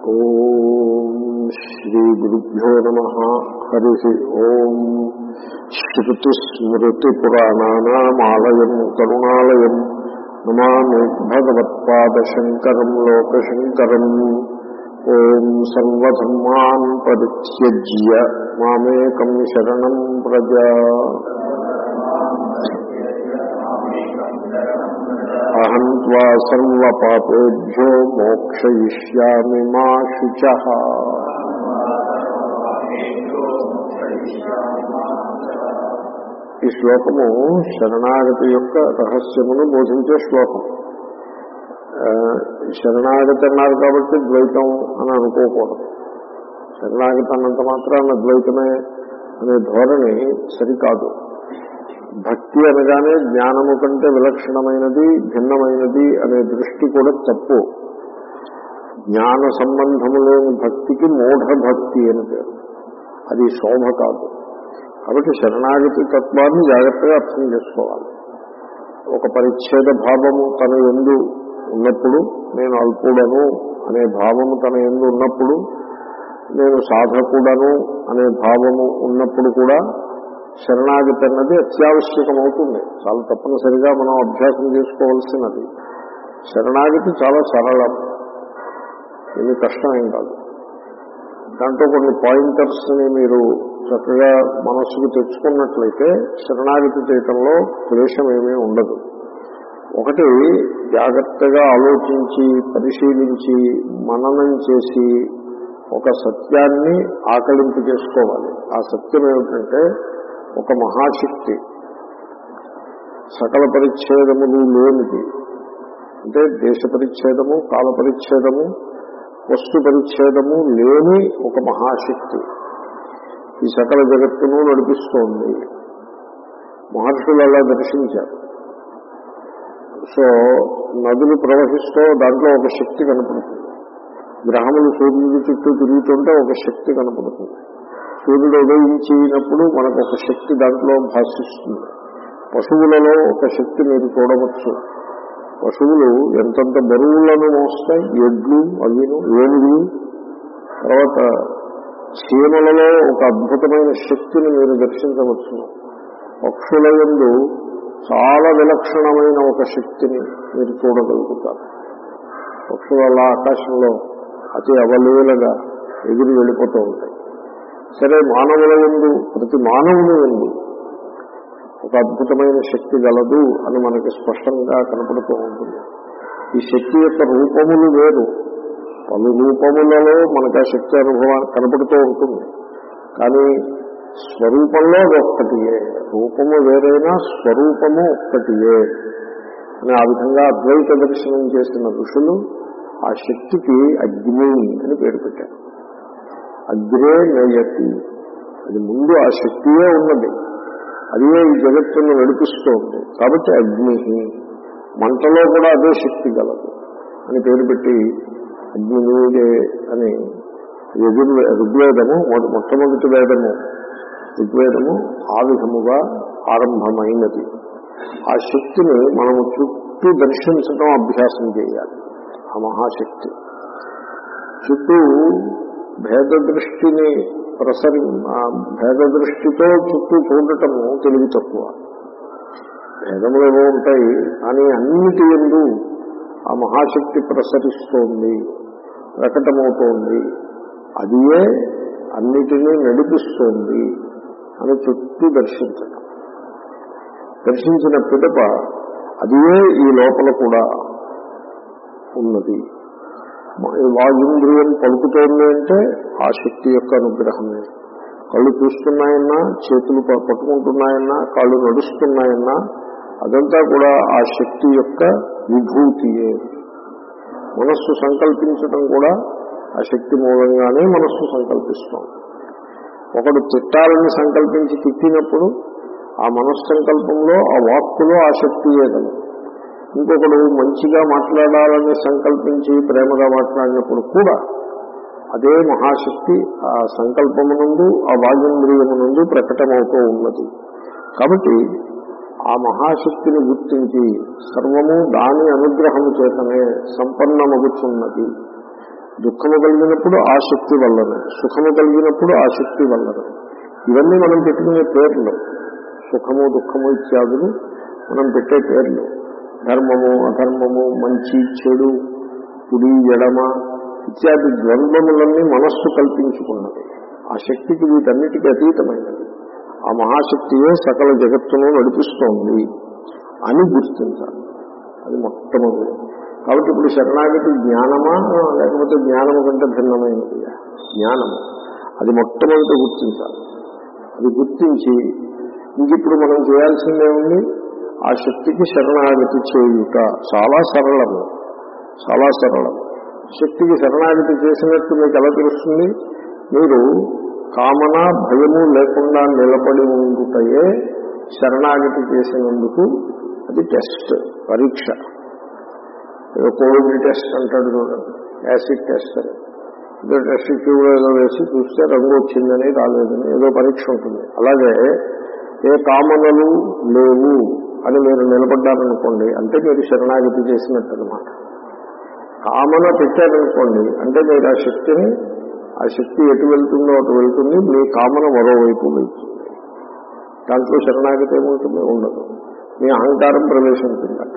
ఓం శ్రీ గురుభ్యో నమ హరి ఓం శ్రుతిస్మృతిపురాణానామాలయం కరుణాలయం నమామి భగవత్పాదశంకరం లోకశంకరం ఓం సర్వధర్మాన్ పరిత్యజ్య మామేకం శరణం ప్రజా అహం త్వా సర్వపాపేభ్యో మోక్షయిష్యామి మా శుచ ఈ శ్లోకము శరణాగతి యొక్క రహస్యమును బోధించే శ్లోకం ఆ, శరణాగతి అన్నారు కాబట్టి ద్వైతం అని అనుకోకూడదు శరణాగతి అన్నంత మాత్రాన ద్వైతమే అనే ధోరణి సరికాదు భక్తి అనగానే జ్ఞానము కంటే విలక్షణమైనది భిన్నమైనది అనే దృష్టి కూడా తప్పు జ్ఞాన సంబంధము లేని భక్తికి మూఢ భక్తి అని పేరు అది శోభ కాదు కాబట్టి శరణాగతి తత్వాన్ని జాగ్రత్తగా అర్థం చేసుకోవాలి ఒక పరిచ్ఛేద భావము తన ఎందు ఉన్నప్పుడు నేను అల్పుడను అనే భావము తన ఎందు ఉన్నప్పుడు నేను సాధకుడను అనే భావము ఉన్నప్పుడు కూడా శరణాగతి అన్నది అత్యావశ్యకమవుతుంది చాలా తప్పనిసరిగా మనం అభ్యాసం చేసుకోవాల్సినది శరణాగతి చాలా సరళం ఇది కష్టమేం కాదు దాంట్లో కొన్ని పాయింటర్స్ ని మీరు చక్కగా మనస్సుకు తెచ్చుకున్నట్లయితే శరణాగతి చేయటంలో క్లేశం ఏమీ ఉండదు ఒకటి జాగ్రత్తగా ఆలోచించి పరిశీలించి మననం చేసి ఒక సత్యాన్ని ఆకలింపు చేసుకోవాలి ఆ సత్యం ఏమిటంటే ఒక మహాశక్తి సకల పరిచ్ఛేదములు లేనిది అంటే దేశ పరిచ్ఛేదము కాల పరిచ్ఛేదము వస్తు పరిచ్ఛేదము లేని ఒక మహాశక్తి ఈ సకల జగత్తును నడిపిస్తోంది మహర్షులు అలా దర్శించారు సో నదులు ప్రవహిస్తూ దాంట్లో ఒక శక్తి కనపడుతుంది గ్రహములు సూర్యుడి చుట్టూ తిరుగుతుంటే ఒక శక్తి కనపడుతుంది సూర్యుడు ఉదయించినప్పుడు మనకు ఒక శక్తి దాంట్లో భాషిస్తుంది పశువులలో ఒక శక్తి మీరు చూడవచ్చు పశువులు ఎంతంత బరువులను మోస్తాయి ఎడ్లు అవిను ఏనుగులు తర్వాత చీమలలో ఒక అద్భుతమైన శక్తిని మీరు దర్శించవచ్చు పక్షుల యందు చాలా విలక్షణమైన ఒక శక్తిని మీరు చూడగలుగుతారు పక్షులు అలా ఆకాశంలో అతి అవలీలగా ఎగిరి వెళ్ళిపోతూ ఉంటాయి సరే మానవుల ఎందు ప్రతి మానవుని ఎందు ఒక అద్భుతమైన శక్తి గలదు అని మనకి స్పష్టంగా కనపడుతూ ఉంటుంది ఈ శక్తి యొక్క రూపములు వేరు పలు రూపములలో మనకు ఆ శక్తి అనుభవం కనపడుతూ ఉంటుంది కానీ స్వరూపంలో అది ఒక్కటియే రూపము వేరైనా స్వరూపము ఒక్కటియే అని ఆ విధంగా అద్వైత దర్శనం చేసిన ఋషులు ఆ శక్తికి అగ్ని అని పేరు పెట్టారు అగ్రే నయతి అది ముందు ఆ శక్తియే ఉన్నది అదే ఈ జగత్తును నడిపిస్తోంది కాబట్టి అగ్ని మంటలో కూడా అదే శక్తి గలదు అని పేరు పెట్టి అగ్నిదే అని యజుర్ ఋగ్వేదము మొద- మొట్టమొదటి వేదము ఋగ్వేదము ఆ విధముగా ఆరంభమైనది ఆ శక్తిని మనము చుట్టూ దర్శించడం అభ్యాసం చేయాలి ఆ మహాశక్తి చుట్టూ భేద దృష్టిని ప్రసరి ఆ భేద దృష్టితో చుట్టూ చూడటము తెలివి తక్కువ భేదములు ఏవో ఉంటాయి కానీ అన్నిటి ఎందు ఆ మహాశక్తి ప్రసరిస్తోంది ప్రకటమవుతోంది అదియే అన్నిటినీ నడిపిస్తోంది అని చుట్టూ దర్శించటం దర్శించిన పిదప అదియే ఈ లోపల కూడా ఉన్నది వాయుంద్రియం పలుకుతోంది అంటే ఆ శక్తి యొక్క అనుగ్రహమే కళ్ళు చూస్తున్నాయన్నా చేతులు ప- పట్టుకుంటున్నాయన్నా కాళ్ళు నడుస్తున్నాయన్నా అదంతా కూడా ఆ శక్తి యొక్క విభూతియే మనస్సు సంకల్పించడం కూడా ఆ శక్తి మూలంగానే మనస్సు సంకల్పిస్తాం ఒకడు తిట్టాలని సంకల్పించి తిట్టినప్పుడు ఆ మనస్సంకల్పంలో ఆ వాక్కులో ఆ శక్తియే కలదు ఇంకొకడు మంచిగా మాట్లాడాలని సంకల్పించి ప్రేమగా మాట్లాడినప్పుడు కూడా అదే మహాశక్తి ఆ సంకల్పమునందు ఆ వాయుంద్రియమునందు ప్రకటమవుతూ ఉన్నది కాబట్టి ఆ మహాశక్తిని గుర్తించి సర్వము దాని అనుగ్రహము చేతనే సంపన్నమగుచున్నది దుఃఖము కలిగినప్పుడు ఆ శక్తి వల్లనే సుఖము కలిగినప్పుడు ఆ శక్తి వల్లనే ఇవన్నీ మనం పెట్టుకునే పేర్లు సుఖము దుఃఖము ఇత్యాదులు మనం పెట్టే పేర్లు ధర్మము అధర్మము మంచి చెడు కుడి ఎడమ ఇత్యాది ద్వంద్వములన్నీ మనస్సు కల్పించుకున్నది ఆ శక్తికి వీటన్నిటికీ అతీతమైనది ఆ మహాశక్తియే సకల జగత్తును నడిపిస్తోంది అని గుర్తించాలి అది మొట్టమొదటి కాబట్టి ఇప్పుడు శరణాగతి జ్ఞానమా లేకపోతే జ్ఞానము కంటే భిన్నమైనది జ్ఞానము అది మొట్టమొదటి గుర్తించాలి అది గుర్తించి ఇంక ఇప్పుడు మనం చేయాల్సిందే ఉంది ఆ శక్తికి శరణాగతి చేయుట చాలా సరళము చాలా సరళం శక్తికి శరణాగతి చేసినట్టు మీకు ఎలా తెలుస్తుంది మీరు కామన భయము లేకుండా నిలబడి ఉండుటయే శరణాగతి చేసినందుకు అది టెస్ట్ పరీక్ష ఏదో కోవిడ్ టెస్ట్ అంటాడు చూడండి యాసిడ్ టెస్ట్ అని ఏదో టెస్ట్ ట్యూబ్లో ఏదో వేసి చూస్తే రంగు వచ్చిందని రాలేదని ఏదో పరీక్ష ఉంటుంది అలాగే ఏ కామనలు లేవు అని మీరు నిలబడ్డారనుకోండి అంటే మీరు శరణాగతి చేసినట్టు అనమాట కామన పెట్టారనుకోండి అంటే మీరు ఆ శక్తిని ఆ శక్తి ఎటు వెళ్తుందో అటు వెళ్తుంది మీ కామన మరోవైపు వెళ్తుంది దాంట్లో శరణాగతి ఏముంటుంది ఉండదు మీ అహంకారం ప్రవేశించింది అక్కడ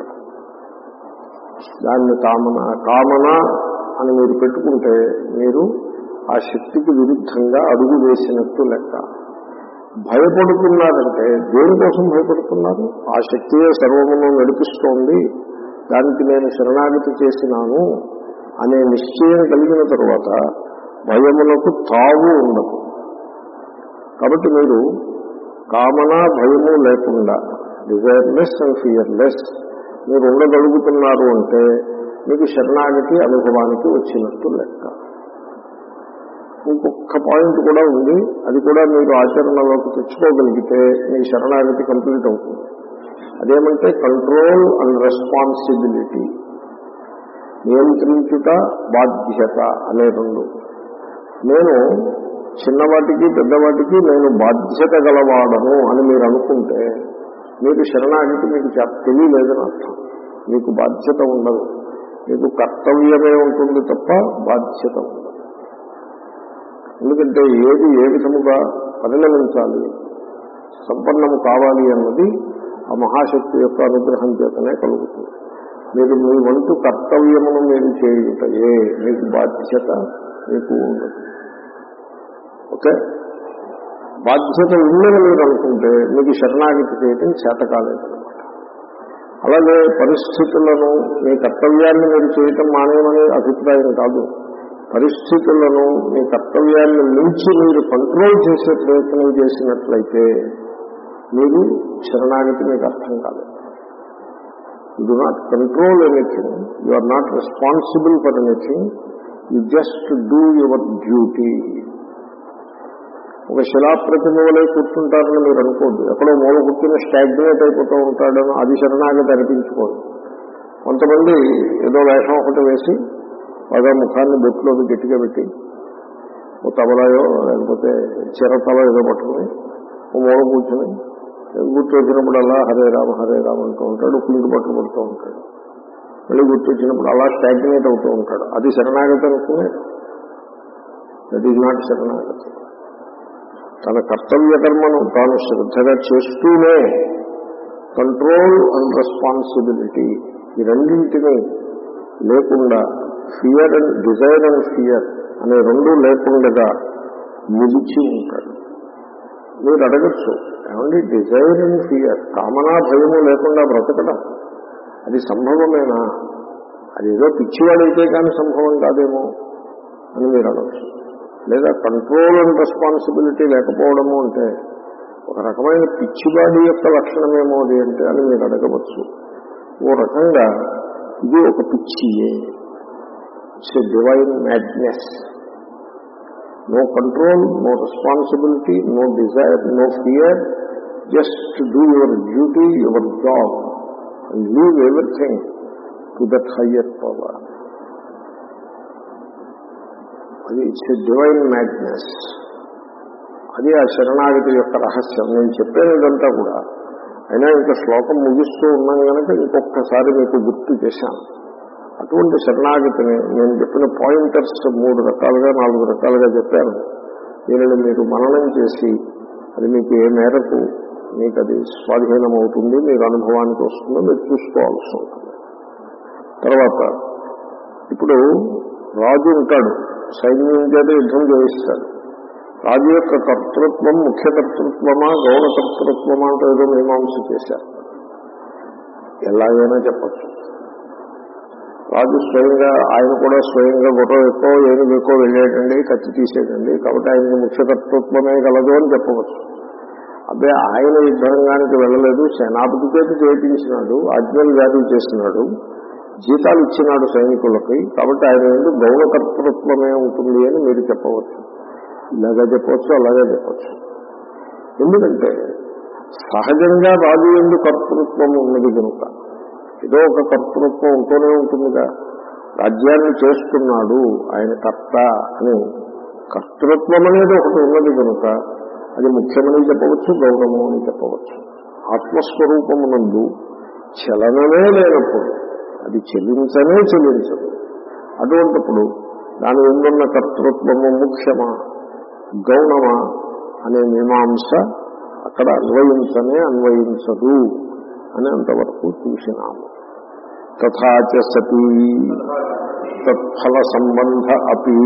దాన్ని కామన కామన అని మీరు పెట్టుకుంటే మీరు ఆ శక్తికి విరుద్ధంగా అడుగు వేసినట్టు లెక్క భయపడుతున్నారంటే దేనికోసం భయపడుతున్నారు ఆ శక్తియే సర్వమును నడిపిస్తోంది దానికి నేను శరణాగతి చేసినాను అనే నిశ్చయం కలిగిన తర్వాత భయములకు తావు ఉండదు కాబట్టి మీరు కామన భయము లేకుండా డిజైర్లెస్ అండ్ ఫియర్లెస్ మీరు ఉండగలుగుతున్నారు అంటే మీకు శరణాగతి అనుభవానికి వచ్చినట్టు లెక్క ఇంకొక పాయింట్ కూడా ఉంది అది కూడా మీరు ఆచరణలోకి తెచ్చుకోగలిగితే మీ శరణాగతి కంప్లీట్ అవుతుంది అదేమంటే కంట్రోల్ అండ్ రెస్పాన్సిబిలిటీ నియంత్రించుట బాధ్యత అనే రెండు నేను చిన్నవాటికి పెద్దవాటికి నేను బాధ్యత గలవాడను అని మీరు అనుకుంటే మీకు శరణాగతి మీకు తెలియలేదని అర్థం మీకు బాధ్యత ఉండదు మీకు కర్తవ్యమే ఉంటుంది తప్ప బాధ్యత ఉండదు ఎందుకంటే ఏది ఏ విధముగా పరిణమించాలి సంపన్నము కావాలి అన్నది ఆ మహాశక్తి యొక్క అనుగ్రహం చేతనే కలుగుతుంది మీరు మీ వంతు కర్తవ్యమును మీరు చేయుటయే మీకు బాధ్యత మీకు ఉండదు ఓకే బాధ్యత ఉందని మీరు అనుకుంటే మీకు శరణాగతి చేయటం చేత కాలేదన్నమాట అలాగే పరిస్థితులను మీ కర్తవ్యాన్ని మీరు చేయటం మానేమని అభిప్రాయం కాదు పరిస్థితులను మీ కర్తవ్యాన్ని మించి మీరు కంట్రోల్ చేసే ప్రయత్నం చేసినట్లయితే మీరు శరణాగతి మీకు అర్థం కాలేదు you do not control anything you are not responsible for anything you just do your duty ఒక శిలాప్రతిమ వలె కూర్చుంటారని మీరు అనుకోద్దు ఎక్కడో మూల కూర్చుని స్టాగ్నేట్ అయిపోతూ ఉంటాడని అది శరణాగతి అనిపించుకోదు కొంతమంది ఏదో వేషం ఒకటి వేసి బాగా ముఖాన్ని బొట్టులోకి గట్టిగా పెట్టి ఓ తబలాయో లేకపోతే చిరతలో ఏదో పట్టుకుని ఓ మూల కూర్చుని గుర్తు వచ్చినప్పుడు అలా హరే రామ హరే రామ అంటూ ఉంటాడు కుంటి పట్టు పడుతూ ఉంటాడు మళ్ళీ గుర్తు వచ్చినప్పుడు అలా స్టాగ్నేట్ అవుతూ ఉంటాడు అది శరణాగతి అనుకునే దట్ ఈజ్ నాట్ శరణాగతి తన కర్తవ్య కర్మను తాను శ్రద్ధగా చేస్తూనే కంట్రోల్ అండ్ రెస్పాన్సిబిలిటీ ఈ రెండింటినీ లేకుండా fear and desire and fear అనే రెండు లేకుండా నిలిచి ఉంటాడు మీరు అడగచ్చు ఏమండి డిజైర్ అండ్ ఫియర్ కామనా భయము లేకుండా బ్రతకడం అది సంభవమేనా అది ఏదో పిచ్చివాడైతే కానీ సంభవం కాదేమో అని మీరు అడగచ్చు లేదా కంట్రోల్ అండ్ రెస్పాన్సిబిలిటీ లేకపోవడము అంటే ఒక రకమైన పిచ్చివాడి యొక్క లక్షణమేమో అది అంటే అని మీరు అడగవచ్చు ఓ రకంగా ఇది ఒక పిచ్చియే it's a divine madness no control no responsibility no desire no fear just do your duty your job and leave everything to that higher power అది ఇట్స్ ఎ డివైన్ మ్యాడ్నెస్ అది ఆ శరణాగతి యొక్క రహస్యం నేను చెప్పేదంతా కూడా అయినా ఇంకా శ్లోకం ముగిస్తూ ఉన్నాను కనుక ఇంకొకసారి మీకు గుర్తు చేశాను ఆ అటువంటి శరణాగతిని నేను చెప్పిన పాయింటర్స్ మూడు రకాలుగా నాలుగు రకాలుగా చెప్పాను దీనిని మీరు మననం చేసి అది మీకు ఏ మేరకు మీకు అది స్వాధీనం అవుతుంది మీకు అనుభవానికి వస్తుందో మీరు చూసుకోవాల్సి ఉంటుంది తర్వాత ఇప్పుడు రాజు ఉంటాడు సైన్యం చేత యుద్ధం చేయిస్తాడు రాజు యొక్క కర్తృత్వం ముఖ్య కర్తృత్వమా గౌణ కర్తృత్వమా అంటే ఏదో మీమాంస చేశారు ఎలాగైనా చెప్పచ్చు రాజు స్వయంగా ఆయన కూడా స్వయంగా గుర్రం ఎక్కువ ఏనుగు ఎక్కువ వెళ్ళేటండి కత్తి తీసేటండి కాబట్టి ఆయనకి ముఖ్య కర్తృత్వమే గలదు అని చెప్పవచ్చు అదే ఆయన యుద్ధరంగానికి వెళ్ళలేదు సేనాపతి చేతి చేయించినాడు ఆజ్ఞలు జారీ చేసినాడు జీతాలు ఇచ్చినాడు సైనికులకి కాబట్టి ఆయన ఎందుకు గౌరవ కర్తృత్వమే ఉంటుంది అని మీరు చెప్పవచ్చు ఇలాగా చెప్పవచ్చు అలాగే చెప్పవచ్చు ఎందుకంటే సహజంగా రాజు ఎందు కర్తృత్వం ఉన్నది కనుక ఏదో ఒక కర్తృత్వం ఉంటూనే ఉంటుందిగా రాజ్యాన్ని చేస్తున్నాడు ఆయన కర్త అని కర్తృత్వం అనేది ఒకటి ఉన్నది కనుక అది ముఖ్యమని చెప్పవచ్చు గౌరవము అని చెప్పవచ్చు ఆత్మస్వరూపమునందు చలనమే లేనప్పుడు అది చెల్లించనే చెల్లించదు అటువంటిప్పుడు దాని ఎందున్న కర్తృత్వము ముఖ్యమా గౌణమా అనే మీమాంస అక్కడ అన్వయించనే అన్వయించదు అని అంతవరకు చూసినాము తథాచ సతీ తత్ఫల సంబంధ అపి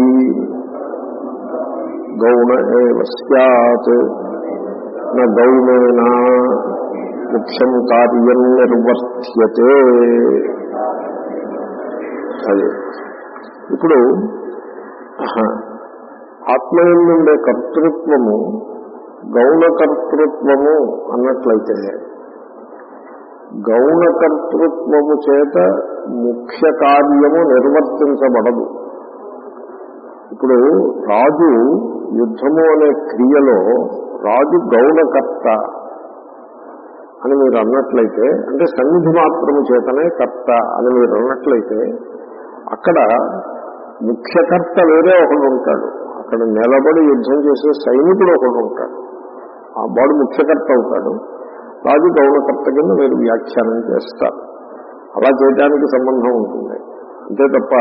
గౌణ ఏవ సత్ గౌణేన ముఖ్యం కార్యం నిర్వర్త్యతే అదే ఇప్పుడు ఆత్మయందుండే కర్తృత్వము గౌణ కర్తృత్వము అన్నట్లయితే గౌణ కర్తృత్వము చేత ముఖ్య కార్యము నిర్వర్తించబడదు ఇప్పుడు రాజు యుద్ధము అనే క్రియలో రాజు గౌణకర్త అని మీరు అన్నట్లయితే అంటే సన్నిధి మాత్రము చేతనే కర్త అని మీరు అన్నట్లయితే అక్కడ ముఖ్యకర్త వేరే ఒకడు ఉంటాడు అక్కడ నిలబడి యుద్ధం చేసే సైనికుడు ఒకడు ఉంటాడు ఆ వాడు ముఖ్యకర్త అవుతాడు రాజు గౌరవకర్త కింద మీరు వ్యాఖ్యానం చేస్తారు అలా చేయడానికి సంబంధం ఉంటుంది అంతే తప్ప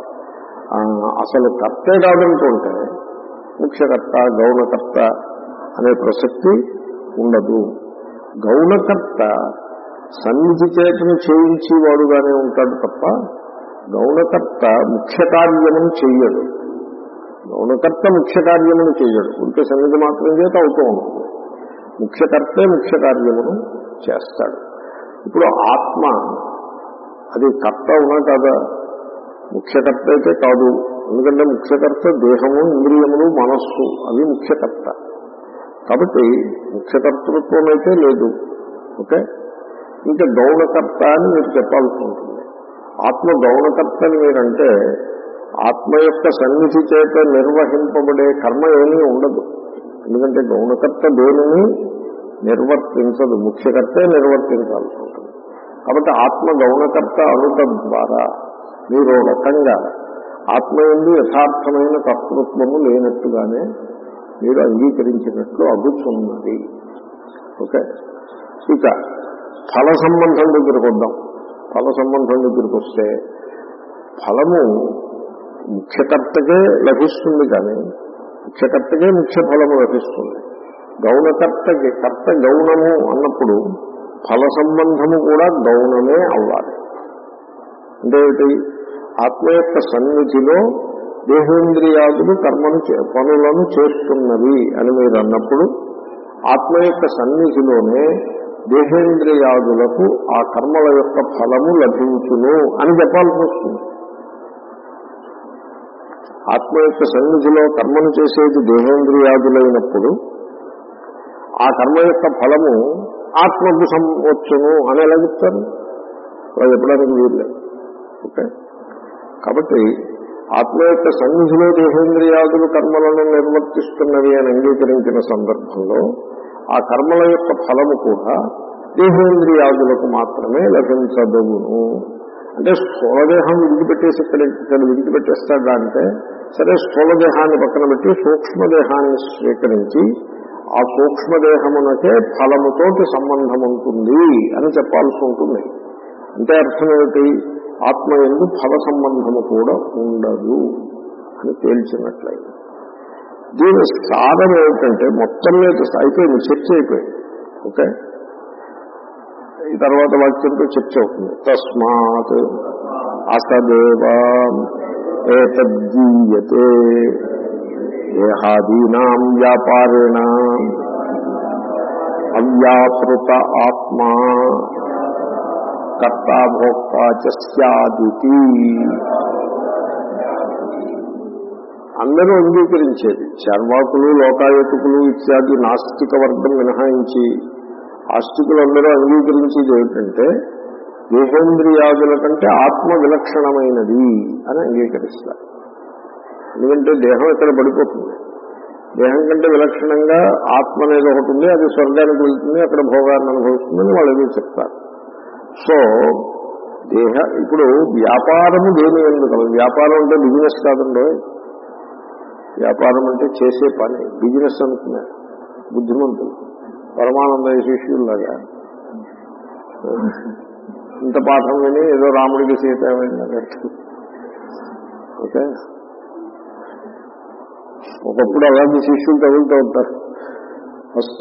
అసలు కర్తే కాదనుకుంటే ముఖ్యకర్త గౌణకర్త అనే ప్రసక్తి ఉండదు గౌణకర్త సన్నిధి చేతను చేయించేవాడుగానే ఉంటాడు తప్ప గౌణకర్త ముఖ్య కార్యమును చెయ్యడు గౌణకర్త ముఖ్య కార్యమును చెయ్యడు ఉంటే సన్నిధి మాత్రం చేత అవుతూ ఉంటుంది ముఖ్యకర్తే ముఖ్య కార్యమును చేస్తాడు ఇప్పుడు ఆత్మ అది కర్త ఉన్నా కాదా ముఖ్యకర్త అయితే కాదు ఎందుకంటే ముఖ్యకర్త దేహము ఇంద్రియములు మనస్సు అవి ముఖ్యకర్త కాబట్టి ముఖ్యకర్తృత్వం అయితే లేదు ఓకే ఇంకా గౌణకర్త అని మీరు చెప్పాల్సి ఉంటుంది ఆత్మ గౌణకర్త అని మీరంటే ఆత్మ యొక్క సన్నిధి చేత నిర్వహింపబడే కర్మ ఏమీ ఉండదు ఎందుకంటే గౌణకర్త దేనిని నిర్వర్తించదు ముఖ్యకర్తే నిర్వర్తించాల్సి ఉంటుంది కాబట్టి ఆత్మ గౌణకర్త అనుట ద్వారా మీరు రకంగా ఆత్మ ఎందు యథార్థమైన కర్తృత్వము లేనట్టుగానే మీరు అంగీకరించినట్లు అగుచున్నది ఓకే ఇక ఫల సంబంధం దగ్గరకు వద్దాం ఫల సంబంధం దగ్గరికి వస్తే ఫలము ముఖ్యకర్తకే లభిస్తుంది కానీ ముఖ్యకర్తకే ముఖ్య ఫలము లభిస్తుంది గౌణకర్తకి కర్త గౌణము అన్నప్పుడు ఫల సంబంధము కూడా గౌణమే అవ్వాలి అంటే ఏమిటి ఆత్మ యొక్క సన్నిధిలో దేహేంద్రియాదులు కర్మను పనులను చేస్తున్నవి అని మీరు అన్నప్పుడు ఆత్మ యొక్క సన్నిధిలోనే దేహేంద్రియాదులకు ఆ కర్మల యొక్క ఫలము లభించును అని చెప్పాల్సి వస్తుంది ఆత్మ యొక్క సన్నిధిలో కర్మను చేసేది దేహేంద్రియాదులైనప్పుడు ఆ కర్మ యొక్క ఫలము ఆత్మకు వచ్చును అని ఎలా చెప్తారు అలా చెప్పడానికి వీర్లేదు ఓకే కాబట్టి ఆత్మ యొక్క సన్నిధిలో దేహేంద్రియాదులు కర్మలను నిర్వర్తిస్తున్నవి అని అంగీకరించిన సందర్భంలో ఆ కర్మల యొక్క ఫలము కూడా దేహేంద్రియాదులకు మాత్రమే లభించదవును అంటే స్థూలదేహం విడిచిపెట్టేసి ఇక్కడ ఇక్కడ విడిచిపెట్టేస్తాడా అంటే సరే స్థూలదేహాన్ని పక్కన పెట్టి సూక్ష్మదేహాన్ని స్వీకరించి ఆ సూక్ష్మదేహమునకే ఫలముతోటి సంబంధం ఉంటుంది అని చెప్పాల్సి ఉంటుంది అంటే అర్థం ఏమిటి ఆత్మ ఎందు ఫల సంబంధము కూడా ఉండదు అని తేల్చినట్లయింది దీని సాధన ఏమిటంటే మొత్తం మీద అయిపోయింది చర్చ అయిపోయింది ఓకే ఈ తర్వాత వాక్యంతో చర్చ అవుతుంది తస్మాత్ అసదేవ ఏతద్దీయతే దేహాదీనాం వ్యాపారేణ అవ్యాపృత ఆత్మా కర్తా భోక్తా చ స్యాదితి అందరూ అంగీకరించేది చార్వాకులు లోకాయతుకులు ఇత్యాది నాస్తిక వర్గం మినహాయించి ఆస్తికులు అందరూ అంగీకరించేది ఏమిటంటే దేహేంద్రియాదుల కంటే ఆత్మ విలక్షణమైనది అని అంగీకరిస్తారు ఎందుకంటే దేహం ఇక్కడ పడిపోతుంది దేహం కంటే విలక్షణంగా ఆత్మ అనేది ఒకటి ఉంది అది స్వర్గానికి వెళ్తుంది అక్కడ భోగాన్ని అనుభవిస్తుందని వాళ్ళు ఏదో చెప్తారు సో దేహ ఇప్పుడు వ్యాపారము దేని ఎందుకు వ్యాపారం అంటే బిజినెస్ కాదండో వ్యాపారం అంటే చేసే పని బిజినెస్ అనుకున్నారు బుద్ధిమంతులు పరమానంద శిష్యుల్లాగా ఇంత పాఠం విని ఏదో రాముడికి సీత అన్నట్టు ఓకే ఒకప్పుడు అలాంటి శిష్యులు తగులుతూ ఉంటారు ఫస్ట్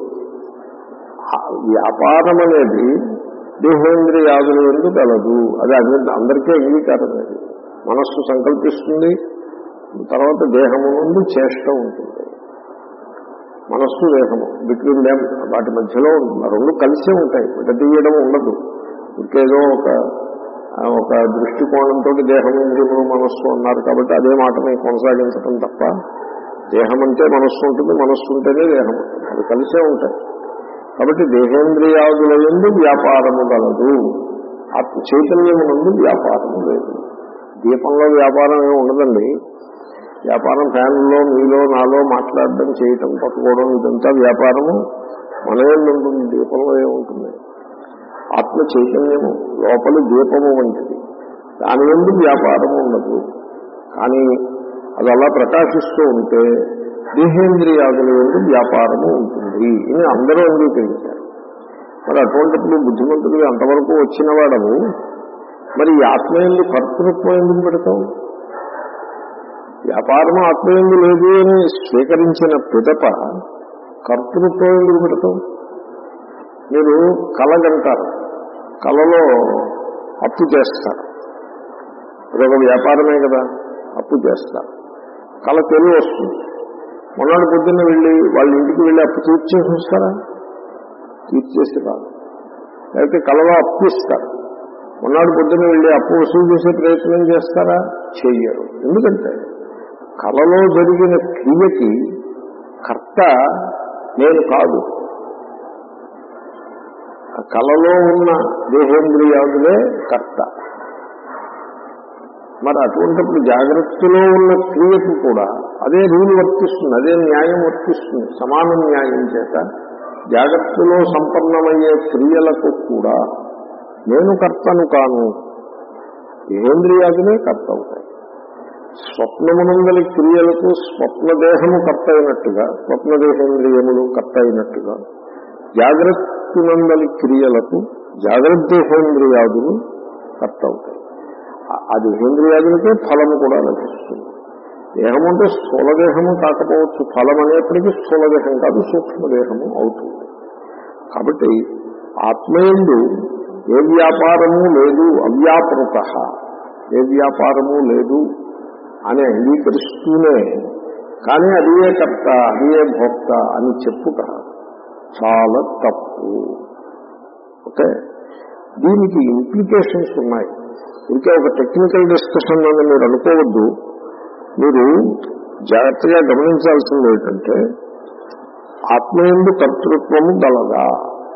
వ్యాపారం అనేది దేహేంద్రియాదుల ఎందు కలదు అది అది అందరికీ అంగీకారం అది మనస్సు సంకల్పిస్తుంది తర్వాత దేహము నుండి చేష్ట ఉంటుంది మనస్సు దేహము బిట్వీన్ దెమ్ వాటి మధ్యలో ఉంటుంది రెండు కలిసే ఉంటాయి విడదీయడం ఉండదు ఇంకేదో ఒక ఒక దృష్టికోణంతో దేహం ఇంద్రియములు మనస్సు అన్నారు కాబట్టి అదే మాటని కొనసాగించడం తప్ప దేహం అంటే మనస్సు ఉంటుంది మనస్సు ఉంటేనే దేహం ఉంటుంది అది కలిసే ఉంటాయి కాబట్టి దేహేంద్రియాదుల ఎందు వ్యాపారము గలదు ఆత్మ చైతన్యము నుండి వ్యాపారము లేదు దీపంలో వ్యాపారం ఏమి ఉండదండి వ్యాపారం ఫ్యాన్లో మీలో నాలో మాట్లాడడం చేయటం పట్టుకోవడం ఇదంతా వ్యాపారము మన ఏమి ఉంటుంది దీపంలో ఏముంటుంది ఆత్మ చైతన్యము లోపలి దీపము వంటిది దాని ఎందు వ్యాపారము ఉండదు కానీ అది అలా ప్రకాశిస్తూ ఉంటే దేహేంద్రియాదుల ఎందు వ్యాపారము ఉంటుంది అని అందరూ అంగీకరించారు మరి అటువంటిప్పుడు బుద్ధిమంతుడికి అంతవరకు వచ్చిన వాడము మరి ఈ ఆత్మ ఎందు కర్తృత్వం ఎందుకు పెడతాం వ్యాపారం ఆత్మయందు లేదు అని స్వీకరించిన పిదప కర్తృత్వం ఎందుకు పెడతాం మీరు కలగంటారు కలలో అప్పు చేస్తారు అదొక వ్యాపారమే కదా అప్పు చేస్తారు కళ తెలివి వస్తుంది మొన్నటి పొద్దున్న వెళ్ళి వాళ్ళ ఇంటికి వెళ్ళి అప్పు తీర్చేసి వస్తారా తీర్చేసి రాదు లేకపోతే కళలో అప్పు ఇస్తారు మొన్నటి పొద్దున్న వెళ్ళి అప్పు వసూలు చేసే ప్రయత్నం చేస్తారా చెయ్యరు ఎందుకంటే కళలో జరిగిన క్రియకి కర్త నేను కాదు ఆ కళలో ఉన్న దేహేంద్రియాదులే కర్త మరి అటువంటిప్పుడు జాగ్రత్తలో ఉన్న క్రియకు కూడా అదే రూల్ వర్తిస్తుంది అదే న్యాయం వర్తిస్తుంది సమాన న్యాయం చేత జాగ్రత్తలో సంపన్నమయ్యే క్రియలకు కూడా నేను కర్తను కాను దేహేంద్రియాదులే కర్త అవుతాయి స్వప్నమునందలి క్రియలకు స్వప్నదేహము కర్త అయినట్టుగా స్వప్నదేహేంద్రియములు కర్త అయినట్టుగా జాగ్రత్తనందలి క్రియలకు జాగ్రత్త దేహేంద్రియాదులు కర్త అవుతాయి ఆ దేహేంద్రియాదులకే ఫలము కూడా లభిస్తుంది దేహము అంటే స్థూలదేహము కాకపోవచ్చు ఫలం అనేప్పటికీ స్థూలదేహం కాదు సూక్ష్మదేహము అవుతుంది కాబట్టి ఆత్మయందు ఏ వ్యాపారము లేదు అవ్యాపృత ఏ వ్యాపారము లేదు అని అంగీకరిస్తూనే కానీ అదియే కర్త అదియే భోక్త అని చెప్పుట చాలా తప్పు ఓకే దీనికి ఇంప్లికేషన్స్ ఉన్నాయి ఇంకే ఒక టెక్నికల్ డిస్కషన్ అని మీరు అనుకోవద్దు మీరు జాగ్రత్తగా గమనించాల్సింది ఏంటంటే ఆత్మయందు కర్తృత్వము గలదా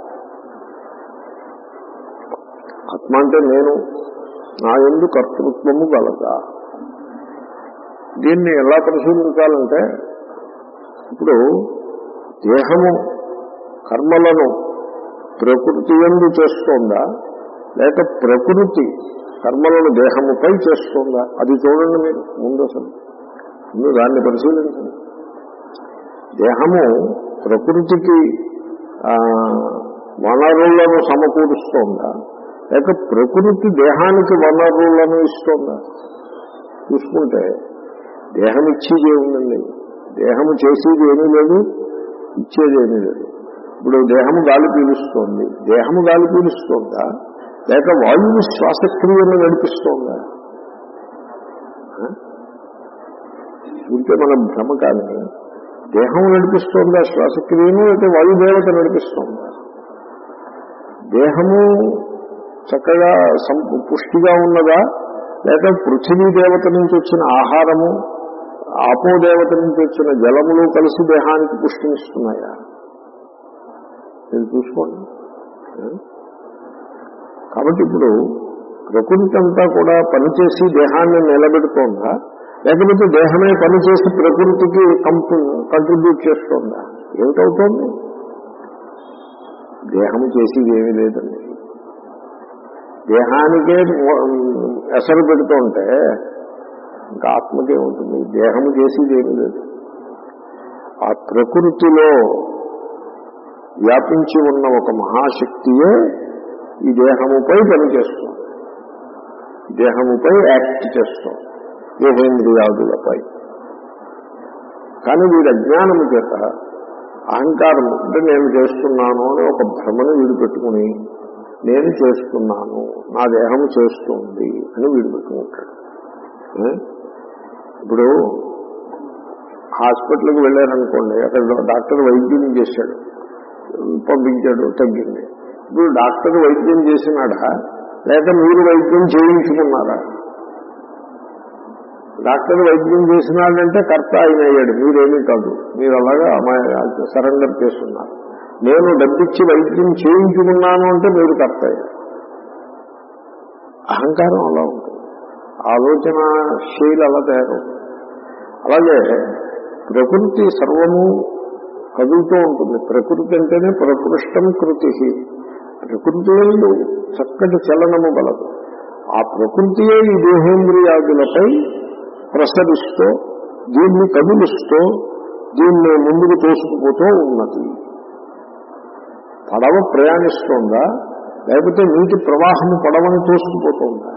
ఆత్మ అంటే నేను నా ఎందు కర్తృత్వము గలదా దీన్ని ఎలా పరిశీలించాలంటే ఇప్పుడు దేహము కర్మలను ప్రకృతి ఎందు చేస్తోందా లేక ప్రకృతి కర్మలను దేహముపై చేస్తోందా అది చూడండి మీరు ముందు అసలు ముందు దాన్ని పరిశీలించండి దేహము ప్రకృతికి వనరులను సమకూరుస్తోందా లేక ప్రకృతి దేహానికి వనరులను ఇస్తోందా చూసుకుంటే దేహం ఇచ్చేది ఏముందండి దేహము చేసేది ఏమీ లేదు ఇచ్చేది ఏమీ లేదు ఇప్పుడు దేహము గాలి పీలుస్తోంది దేహము గాలి పీలుస్తోందా లేక వాయువు శ్వాసక్రియను నడిపిస్తోందా ఉంటే మన భ్రమ కానీ దేహం నడిపిస్తోందా శ్వాసక్రియను లేకపోతే వాయుదేవత నడిపిస్తోందా దేహము చక్కగా సం- పుష్టిగా ఉన్నదా లేక పృథివీ దేవత నుంచి వచ్చిన ఆహారము ఆపో దేవత నుంచి వచ్చిన జలములు కలిసి దేహానికి పుష్టినిస్తున్నాయా మీరు చూసుకోండి కాబట్టి ఇప్పుడు ప్రకృతి అంతా కూడా పనిచేసి దేహాన్ని నిలబెడుతోందా లేకపోతే దేహమే పనిచేసి ప్రకృతికి కంట్రిబ్యూట్ చేస్తోందా ఏమిటవుతోంది దేహము చేసేది ఏమీ లేదండి దేహానికే ఎసరు పెడుతుంటే ఇంకా ఆత్మకే ఉంటుంది దేహము చేసేది ఏమీ లేదు ఆ ప్రకృతిలో వ్యాపించి ఉన్న ఒక మహాశక్తియే ఈ దేహముపై పనిచేస్తుంది దేహముపై యాక్ట్ చేస్తుంది దేహేంద్రియాదులపై కానీ వీడి అజ్ఞానము చేత అహంకారం అంటే నేను చేస్తున్నాను అని ఒక భ్రమను వీడు పెట్టుకుని నేను చేస్తున్నాను నా దేహము చేస్తుంది అని వీడు పెట్టుకుంటాడు ఏ? ఇప్పుడు హాస్పిటల్కి వెళ్ళారనుకోండి అక్కడ డాక్టర్ వైద్యం చేశాడు పంపించాడు తగ్గింది ఇప్పుడు డాక్టర్ వైద్యం చేసినాడా లేక మీరు వైద్యం చేయించుకున్నారా డాక్టర్ వైద్యం చేసినాడంటే కర్త ఆయన అయ్యాడు మీరేమీ కాదు మీరు అలాగా సరెండర్ చేస్తున్నారు నేను డబ్బిచ్చి వైద్యం చేయించుకున్నాను అంటే మీరు కర్త అయ్యారు అహంకారం అలా ఉంటుంది ఆలోచన శైలి అలా తయారవుతుంది అలాగే ప్రకృతి సర్వము కదులుతూ ఉంటుంది ప్రకృతి అంటేనే ప్రకృష్టం కృతి ప్రకృతి ఎందు చక్కటి చలనము గలదు ఆ ప్రకృతియే ఈ దేహేంద్రియాదులపై ప్రసరిస్తూ దీన్ని కదిలిస్తూ దీన్ని ముందుకు తోసుకుపోతూ ఉన్నది పడవ ప్రయాణిస్తోందా లేకపోతే నీటి ప్రవాహము పడవని తోసుకుపోతుందా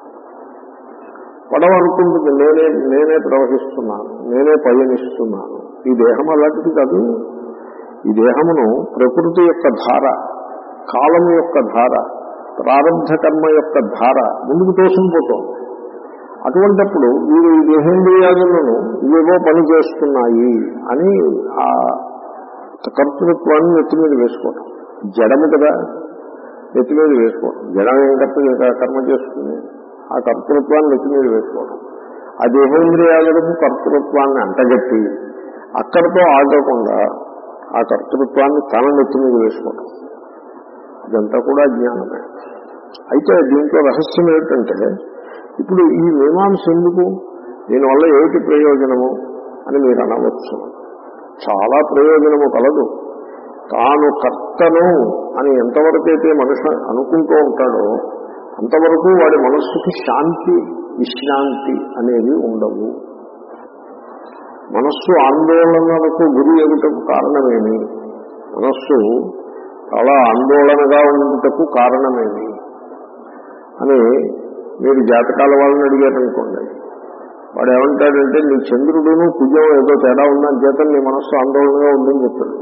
పడవ అనుకుంటుంది నేనే నేనే ప్రవహిస్తున్నాను నేనే పయనిస్తున్నాను ఈ దేహం అలాంటిది కాదు ఈ దేహమును ప్రకృతి యొక్క ధార కాలము యొక్క ధార ప్రారంభ కర్మ యొక్క ధార ముందుకు తోసుకుపోతుంది అటువంటప్పుడు వీరు ఈ దేహేంద్రియాదులను ఇవేవో పని చేస్తున్నాయి అని ఆ కర్తృత్వాన్ని నెత్తి మీద వేసుకోవడం జడము కదా నెత్తి మీద వేసుకోవడం జడం ఏం కర్త కర్మ చేస్తుంది ఆ కర్తృత్వాన్ని నెత్తి మీద వేసుకోవడం ఆ దేహేంద్రియాలకు కర్తృత్వాన్ని అంటగట్టి అక్కడితో ఆగకుండా ఆ కర్తృత్వాన్ని తన నెత్తి మీద వేసుకోవడం ఇదంతా కూడా జ్ఞానమే అయితే దీంట్లో రహస్యం ఏమిటంటే ఇప్పుడు ఈ మీమాంస ఎందుకు దీనివల్ల ఏమిటి ప్రయోజనము అని మీరు అనవచ్చు చాలా ప్రయోజనము కలదు తాను కర్తను అని ఎంతవరకు అయితే మనిషి అనుకుంటూ ఉంటాడో అంతవరకు వాడి మనస్సుకి శాంతి విశ్రాంతి అనేవి ఉండవు మనస్సు ఆందోళనలకు గురి ఎగుటకు కారణమేమి మనస్సు చాలా ఆందోళనగా ఉండుటకు కారణమేమి అని మీరు జాతకాల వాళ్ళని అడిగారనుకోండి వాడు ఏమంటాడంటే నీ చంద్రుడును కుజం ఏదో తేడా ఉందని చేత నీ మనస్సు ఆందోళనగా ఉందని చెప్తాడు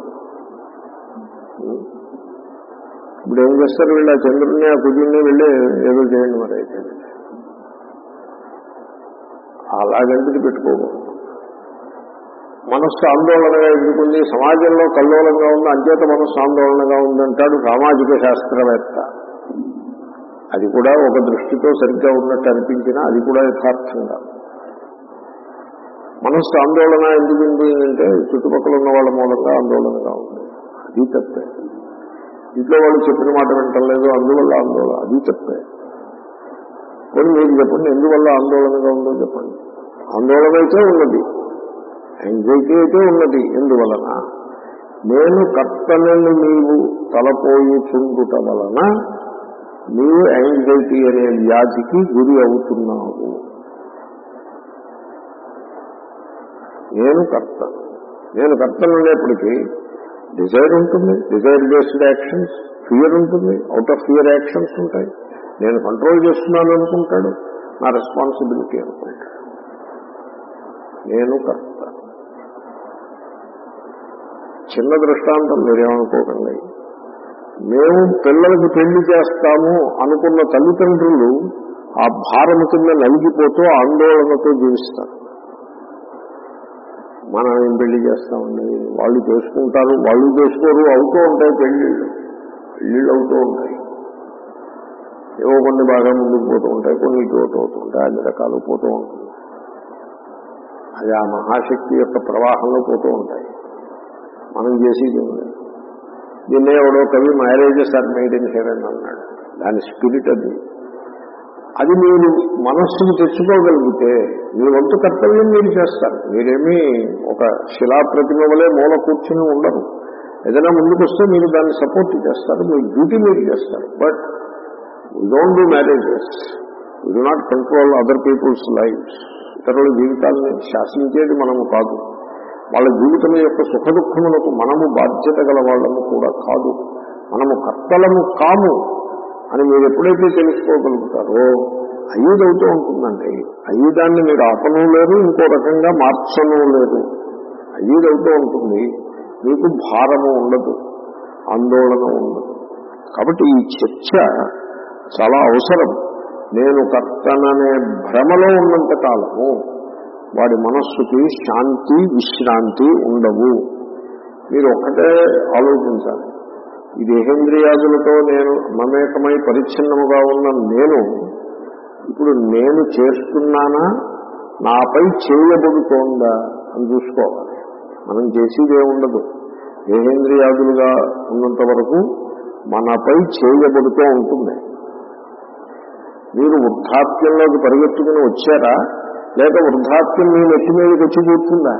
ఇప్పుడు ఏం చేస్తారు వీళ్ళు ఆ చంద్రుడిని ఆ కుజుడిని వెళ్ళి ఏదో చేయండి మరి అయితే అలాగంటిది పెట్టుకోకూడదు మనస్సు ఆందోళనగా ఎందుకుంది సమాజంలో కల్లోలంగా ఉంది అంచేత మనస్సు ఆందోళనగా ఉందంటాడు సామాజిక శాస్త్రవేత్త అది కూడా ఒక దృష్టితో సరిగ్గా ఉన్నట్టు అనిపించినా అది కూడా యథార్థంగా మనస్సు ఆందోళన ఎందుకు ఉంది అంటే చుట్టుపక్కల ఉన్న వాళ్ళ మూలంగా ఆందోళనగా ఉంది అది తప్పే ఇంట్లో వాళ్ళు చెప్పిన మాట వింటలేదు అందువల్ల ఆందోళన అది తప్పే కొన్ని మీరు చెప్పండి ఎందువల్ల ఆందోళనగా ఉందో చెప్పండి ఆందోళన అయితే ఉన్నది యాంగ్జైటీ అయితే ఉన్నది ఎందువలన నేను కర్తనని నీవు తలపోయుచుండుట వలన నీవు యాంగ్జైటీ అనే వ్యాధికి గురి అవుతున్నావు నేను కర్త నేను కర్తను అనేప్పటికీ డిజైర్ ఉంటుంది డిజైర్ బేస్డ్ యాక్షన్స్ ఫియర్ ఉంటుంది అవుట్ ఆఫ్ ఫియర్ యాక్షన్స్ ఉంటాయి నేను కంట్రోల్ చేస్తున్నాను అనుకుంటాడు నా రెస్పాన్సిబిలిటీ అనుకుంటాడు నేను కర్త చిన్న దృష్టాంతం మీరేమనుకోకండి మేము పిల్లలకి పెళ్లి చేస్తాము అనుకున్న తల్లిదండ్రులు ఆ భారము కింద నలిగిపోతూ ఆందోళనతో జీవిస్తారు మనం ఏం పెళ్లి చేస్తామండి వాళ్ళు చేసుకుంటారు వాళ్ళు చేసుకోరు అవుతూ ఉంటాయి పెళ్లిళ్ళు పెళ్లిళ్ళు అవుతూ ఉంటాయి ఏవో కొన్ని బాగా ముందుకు పోతూ ఉంటాయి కొన్ని ఇటు అవుతూ ఉంటాయి అన్ని రకాలు పోతూ ఉంటుంది అది ఆ మహాశక్తి యొక్క ప్రవాహంలో పోతూ ఉంటాయి మనం చేసేది ఏం లేదు దీన్నే ఎవడో కవి marriages are made in heaven అన్నాడు దాని స్పిరిట్ అది అది మీరు మనస్సుకు తెచ్చుకోగలిగితే మీ వంతు కర్తవ్యం మీరు చేస్తారు మీరేమీ ఒక శిలా ప్రతిమ వలె మూల కూర్చుని ఉండరు ఏదైనా ముందుకు వస్తే మీరు దాన్ని సపోర్ట్ చేస్తారు మీ డ్యూటీ మీరు చేస్తారు but we don't do marriages we do not control other people's lifes ఇతరుల జీవితాలని శాసించేది మనము కాదు వాళ్ళ జీవితం యొక్క సుఖ దుఃఖములకు మనము బాధ్యత గల వాళ్ళము కూడా కాదు మనము కర్తలము కాము అని మీరు ఎప్పుడైతే తెలుసుకోగలుగుతారో అయ్యేదవుతూ ఉంటుందండి అయ్యేదాన్ని మీరు ఆపను లేరు ఇంకో రకంగా మార్చను లేరు అయ్యేదవుతూ ఉంటుంది మీకు భారము ఉండదు ఆందోళన ఉండదు కాబట్టి ఈ చర్చ చాలా అవసరం నేను కర్తననే భ్రమలో ఉన్నంత కాలము వాడి మనస్సుకి శాంతి విశ్రాంతి ఉండవు మీరు ఒక్కటే ఆలోచించాలి ఈ దేహేంద్రియాదులతో నేను మమేకమై పరిచ్ఛిన్నముగా ఉన్న నేను ఇప్పుడు నేను చేస్తున్నానా నాపై చేయబడుతోందా అని చూసుకోవాలి మనం చేసేదే ఉండదు దేహేంద్రియాదులుగా ఉన్నంత వరకు మనపై చేయబడుతూ ఉంటుంది మీరు వృద్ధాప్యంలోకి పరిగెత్తుకుని వచ్చారా లేక వృద్ధాప్యం మీ నెత్తి మీదకి వచ్చి కూర్చుందా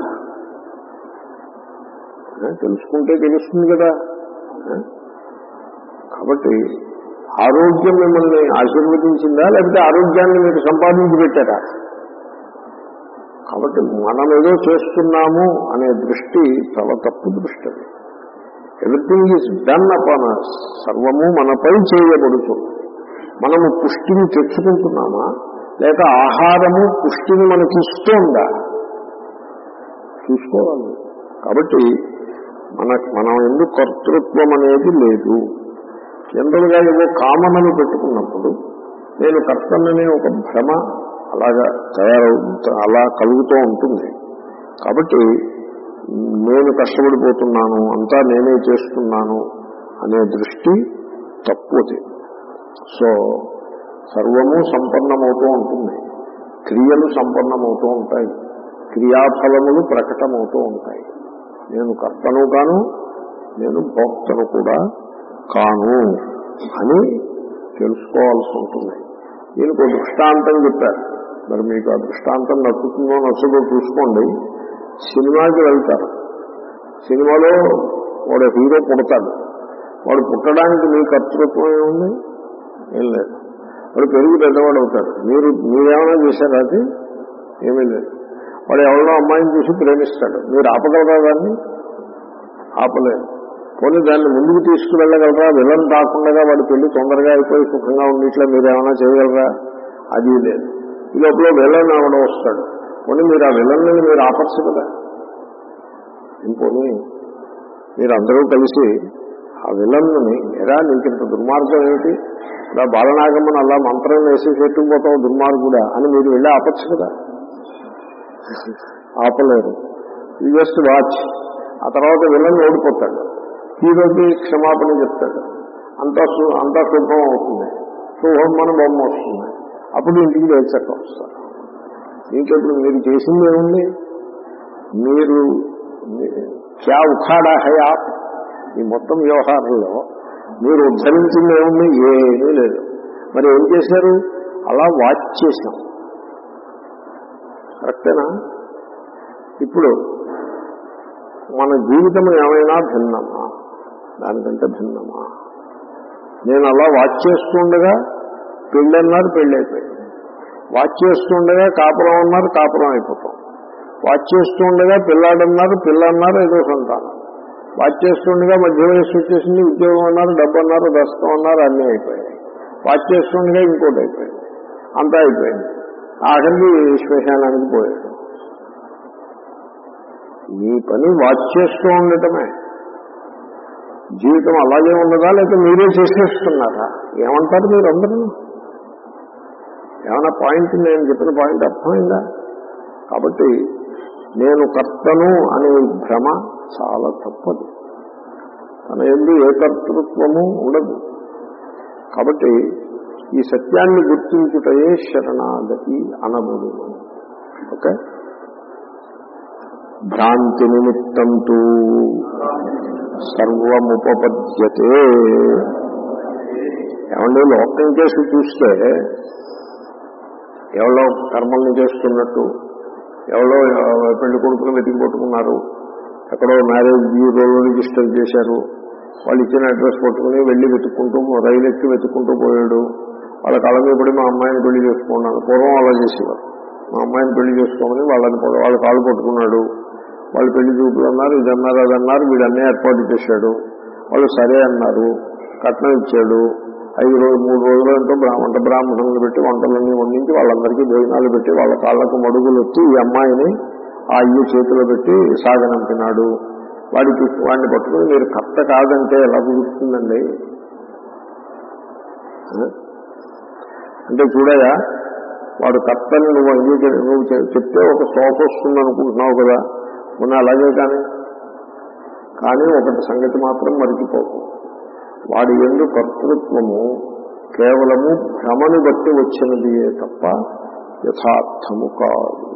ఆ, తెలుసుకుంటే తెలుస్తుంది కదా ఆ? కాబట్టి ఆరోగ్యం మిమ్మల్ని ఆశీర్వదించిందా లేకపోతే ఆరోగ్యాన్ని మీరు సంపాదించి పెట్టారా కాబట్టి మనం ఏదో చేస్తున్నాము అనే దృష్టి చాలా తప్పు దృష్టి అది everything is done upon us సర్వము మనపై చేయబడుతుంది మనము పుష్టిని తెచ్చుకుంటున్నామా లేక ఆహారము పుష్టిని మనకి ఇస్తోందా చూసుకోవాలి కాబట్టి మన మనం ఎందుకు కర్తృత్వం అనేది లేదు జనరల్గా ఏవో కామనలు పెట్టుకున్నప్పుడు నేను కర్తననే ఒక భ్రమ అలాగా తయారవు అలా కలుగుతూ ఉంటుంది కాబట్టి నేను కష్టపడిపోతున్నాను అంతా నేనే చేస్తున్నాను అనే దృష్టి తప్పుది సో సర్వము సంపన్నమవుతూ ఉంటుంది క్రియలు సంపన్నమవుతూ ఉంటాయి క్రియాఫలములు ప్రకటమవుతూ ఉంటాయి నేను కర్తను కాను నేను భోక్తను కూడా కాను అని తెలుసుకోవాల్సి ఉంటుంది దీనికి ఒక దృష్టాంతం చెప్పారు మరి మీకు ఆ దృష్టాంతం నచ్చుతుందో నచ్చదో చూసుకోండి సినిమాకి వెళ్తారు సినిమాలో వాడు హీరో పుడతాడు వాడు పుట్టడానికి మీ కర్తృత్వం ఏముంది ఏం లేదు వాడు పెరిగి పెద్దవాడు అవుతాడు మీరు మీరేమైనా చేశారా అది ఏమీ లేదు వాడు ఎవరినో అమ్మాయిని చూసి ప్రేమిస్తాడు మీరు ఆపగలరా దాన్ని ఆపలేదు పోనీ దాన్ని ముందుకు తీసుకువెళ్ళగలరా విలన్ కాకుండా వాడి పెళ్లి తొందరగా అయిపోయి సుఖంగా ఉండేట్లా మీరు ఏమైనా చేయగలరా అది లేదు ఈ లోపల విలన్ అవడం వస్తాడు పోనీ మీరు ఆ విలన్ని మీరు ఆపచ్చు కదా ఏం పోనీ మీరు అందరూ కలిసి ఆ విలన్ని ఎరా నీకు ఇంత దుర్మార్గం ఏమిటి ఇలా బాలనాగమ్మని అలా మంత్రం వేసి పెట్టుకుపోతావు దుర్మార్గుడా అని మీరు వెళ్ళి ఆపచ్చు కదా ఆపలేరు ఈ జస్ట్ వాచ్ ఆ తర్వాత విలన్ ఓడిపోతాడు హీరోకి క్షమాపణ చెప్తాడు అంతా సు- అంతా శుభం అవుతుంది శుభం మన బొమ్మ వస్తుంది అప్పుడు ఇంటికి వేచక్క వస్తారు ఇంకెప్పుడు మీరు చేసింది ఏముంది మీరు క్యా ఉఖాడా హయా ఈ మొత్తం వ్యవహారంలో మీరు ఉద్ధరించింది ఏముంది ఏమీ లేదు మరి ఏం చేశారు అలా వాచ్ చేశాం కరెక్టేనా ఇప్పుడు మన జీవితం ఏమైనా భిన్నమా దానికంటే భిన్నమా నేను అలా వాచ్ చేస్తుండగా పెళ్ళి అన్నారు పెళ్ళి అయిపోయింది వాచ్ చేస్తుండగా కాపురం అన్నారు కాపురం అయిపోతాం వాచ్ చేస్తుండగా పిల్లాడన్నారు పిల్ల అన్నారు ఏదో సంతానం వాచ్ చేస్తుండగా మధ్య వయస్సు వచ్చేసింది ఉద్యోగం అన్నారు డబ్బు అన్నారు దశకం అన్నారు అన్నీ అయిపోయాయి వాచ్ చేస్తుండగా ఇంకోటి అయిపోయింది అంతా అయిపోయింది ఆఖరికి శ్మశానానికి పోయాడు మీ పని వాచ్ చేస్తూ ఉండటమే జీవితం అలాగే ఉన్నదా లేకపోతే మీరే చేసేస్తున్నారా ఏమంటారు మీరు అందరూ ఏమైనా పాయింట్ నేను చెప్పిన పాయింట్ అర్థమైందా కాబట్టి నేను కర్తను అనే భ్రమ చాలా తప్పదు తన ఎందు ఏ కర్తృత్వము ఉండదు కాబట్టి ఈ సత్యాన్ని గుర్తించుటయే శరణాగతి అనబడు ఓకే భ్రాంతి నిమిత్తంతు సర్వముపపద్యతే ఏమంటే లోకం కేసు చూస్తే ఎవరో కర్మల్ని చేస్తున్నట్టు ఎవరో పెళ్లి కొడుకులు వెతికి పట్టుకున్నారు ఎక్కడో మ్యారేజ్ బ్యూరోలో రిజిస్టర్ చేశారు వాళ్ళు ఇచ్చిన అడ్రస్ పట్టుకుని వెళ్ళి వెతుక్కుంటూ రైలు ఎక్కి వెతుక్కుంటూ పోయాడు వాళ్ళ కళ మీద పడి మా అమ్మాయిని పెళ్లి చేసుకున్నాను పూర్వం అలా చేసేవారు మా అమ్మాయిని పెళ్లి చేసుకోమని వాళ్ళని పడు- వాళ్ళ కాళ్ళు పట్టుకున్నాడు వాళ్ళు పెళ్లి చూపులు అన్నారు ఇది అన్నారు అది అన్నారు వీడన్నీ ఏర్పాటు చేశాడు వాళ్ళు సరే అన్నారు కట్నం ఇచ్చాడు ఐదు రోజులు మూడు రోజులు ఎంతో బ్రా- వంట బ్రాహ్మణులను పెట్టి వంటలన్నీ వండించి వాళ్ళందరికీ భోజనాలు పెట్టి వాళ్ళ కాళ్ళకు మడుగులు వచ్చి ఈ అమ్మాయిని ఆ అయ్యి చేతిలో పెట్టి సాగనంపినాడు వాడికి వాడిని పట్టుకుని మీరు కర్త కాదంటే ఎలా కుదురుతుందండి ఆ? అంటే చూడయా వాడు కర్తని నువ్వు అంగీకరి నువ్వు చె- చెప్తే ఒక శోక వస్తుంది అనుకుంటున్నావు కదా మొన్న అలాగే కానీ కానీ ఒకటి సంగతి మాత్రం మరిచిపోకు వాడి ఎందు కర్తృత్వము కేవలము భ్రమను బట్టి వచ్చినదియే తప్ప యథార్థము కాదు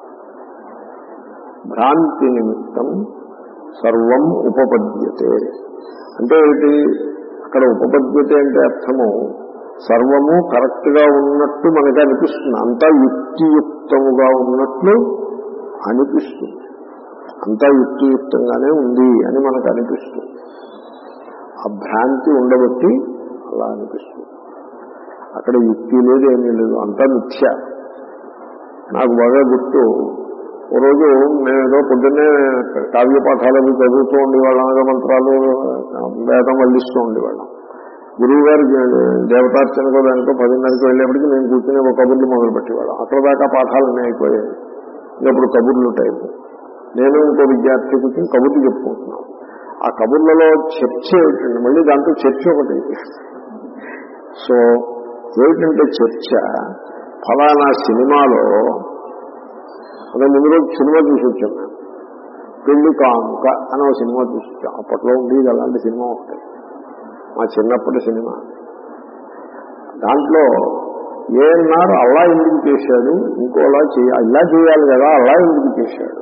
భ్రాంతి నిమిత్తం సర్వం ఉపపద్యతే అంటే ఏంటి అక్కడ ఉపపద్యతే అంటే అర్థము సర్వము కరెక్ట్ గా ఉన్నట్టు మనకి అనిపిస్తుంది అంతా యుక్తియుక్తముగా ఉన్నట్లు అనిపిస్తుంది అంతా యుక్తియుక్తంగానే ఉంది అని మనకు అనిపిస్తుంది ఆ భ్రాంతి ఉండబట్టి అలా అనిపిస్తుంది అక్కడ యుక్తి లేదు ఏమీ లేదు అంతా మిథ్య నాకు బాగా గుర్తు ఓ రోజు మేము ఏదో పొద్దున్నే కావ్య పాఠాలు అవి చదువుతూ ఉండేవాళ్ళం ఏదో మంత్రాలు వేదం వల్లిస్తూ ఉండేవాళ్ళం గురువు గారు దేవతార్చనకో దానికో పదిన్నరకి వెళ్ళేప్పటికి మేము కూర్చుని ఒక కబుర్లు మొదలు పెట్టేవాళ్ళం అక్కడ దాకా పాఠాలన్నీ అయిపోయాయి ఇంకప్పుడు కబుర్లు టైపు నేను ఇంకో విద్యార్థి కూర్చొని కబుర్లు చెప్పుకుంటున్నాం ఆ కబుర్లలో చర్చ ఏమిటండి మళ్ళీ దాంట్లో చర్చ ఒకటి సో ఏమిటంటే చర్చ ఫలానా సినిమాలో అదే ముందు రోజు సినిమా చూసి వచ్చాం మేము పెళ్లి కాముక అని ఒక సినిమా చూసి వచ్చాం అప్పట్లో ఉండేది అలాంటి సినిమా ఒకటి మా చిన్నప్పటి సినిమా దాంట్లో ఏమన్నారు అలా ఎందుకు చేశాడు ఇంకోలా చేయ ఇలా చేయాలి కదా అలా ఎందుకు చేశాడు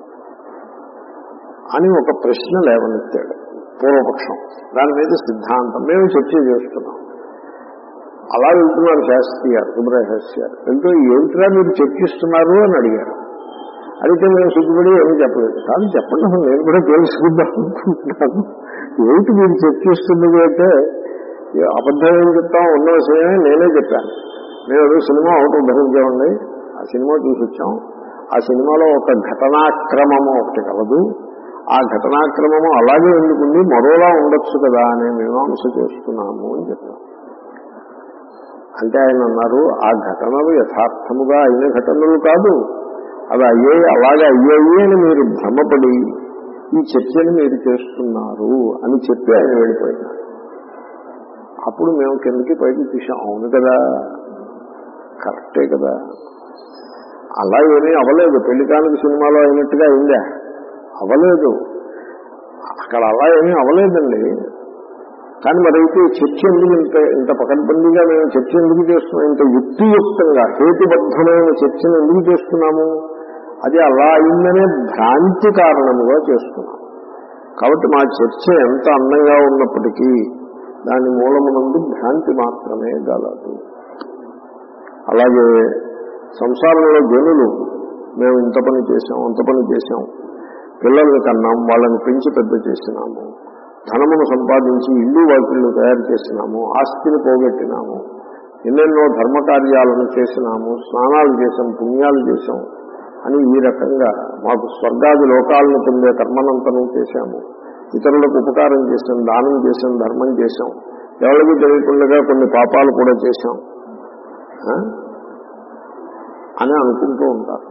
అని ఒక ప్రశ్న లేవనెత్తాడు పూర్వపక్షం దాని మీద సిద్ధాంతం మేము చర్చ చేస్తున్నాం అలా వెళ్తున్నారు శాస్త్రి గారు సుబ్రహ్మ శాస్త్రి గారు వెళ్తూ ఏమిట్రా మీరు చర్చిస్తున్నారు అని అడిగారు అడిగితే మేము సిగ్గుపడి ఏమీ చెప్పలేదు కాదు చెప్పండి అసలు నేను కూడా తెలుసుకుందాం అనుకుంటున్నాను ఏమిటి మీరు చర్చిస్తున్నది అంటే ఏ అబద్ధం ఏం చెప్తాం ఉన్న విషయమే నేనే చెప్పాను మేము ఏదో సినిమా ఒకటి ఉద్ధరించామండి ఆ సినిమా చూసి వచ్చాం ఆ సినిమాలో ఒక ఘటనాక్రమము ఒకటి కలదు ఆ ఘటనాక్రమము అలాగే ఎందుకుంది మరోలా ఉండొచ్చు కదా అనే మీమాంస చేస్తున్నాము అని చెప్పాం అంటే ఆయన అన్నారు ఆ ఘటనలు యథార్థముగా అయిన ఘటనలు కాదు అవి అయ్యే అలాగే అయ్యాయి అని మీరు భ్రమపడి ఈ చర్చని మీరు చేస్తున్నారు అని చెప్పి ఆయన వెళ్ళిపోయినారు అప్పుడు మేము కిందకి పైకి చూసాం అవును కదా కరెక్టే కదా అలా ఏమీ అవ్వలేదు పెళ్లికానికి సినిమాలో అయినట్టుగా అయిందా అవ్వలేదు అక్కడ అలా ఏమీ అవ్వలేదండి కానీ మరైతే చర్చ ఎందుకు ఇంత ఇంత పకడ్బందీగా మేము చర్చ ఎందుకు చేస్తున్నాం ఇంత యుక్తియుక్తంగా హేతుబద్ధమైన చర్చను ఎందుకు చేస్తున్నాము అది అలా అయిందనే భ్రాంతి కారణముగా చేస్తున్నాం కాబట్టి మా చర్చ ఎంత అందంగా ఉన్నప్పటికీ దాని మూలమునందు భ్రాంతి మాత్రమే గలదు అలాగే సంసారంలో జనులు మేము ఇంత పని చేశాం అంత పని చేశాం పిల్లల్ని కన్నాం వాళ్ళని పెంచి పెద్ద చేసినాము ధనమును సంపాదించి ఇల్లు వాకిళ్ళు తయారు చేసినాము ఆస్తిని పోగొట్టినాము ఎన్నెన్నో ధర్మకార్యాలను చేసినాము స్నానాలు చేశాం పుణ్యాలు చేశాం అని ఈ రకంగా మాకు స్వర్గాది లోకాలను పొందే కర్మనంతనం చేశాము ఇతరులకు ఉపకారం చేశాం దానం చేశాం ధర్మం చేశాం ఎవరికి తెలియకుండా కొన్ని పాపాలు కూడా చేశాం ఆ? అని అనుకుంటూ ఉంటారు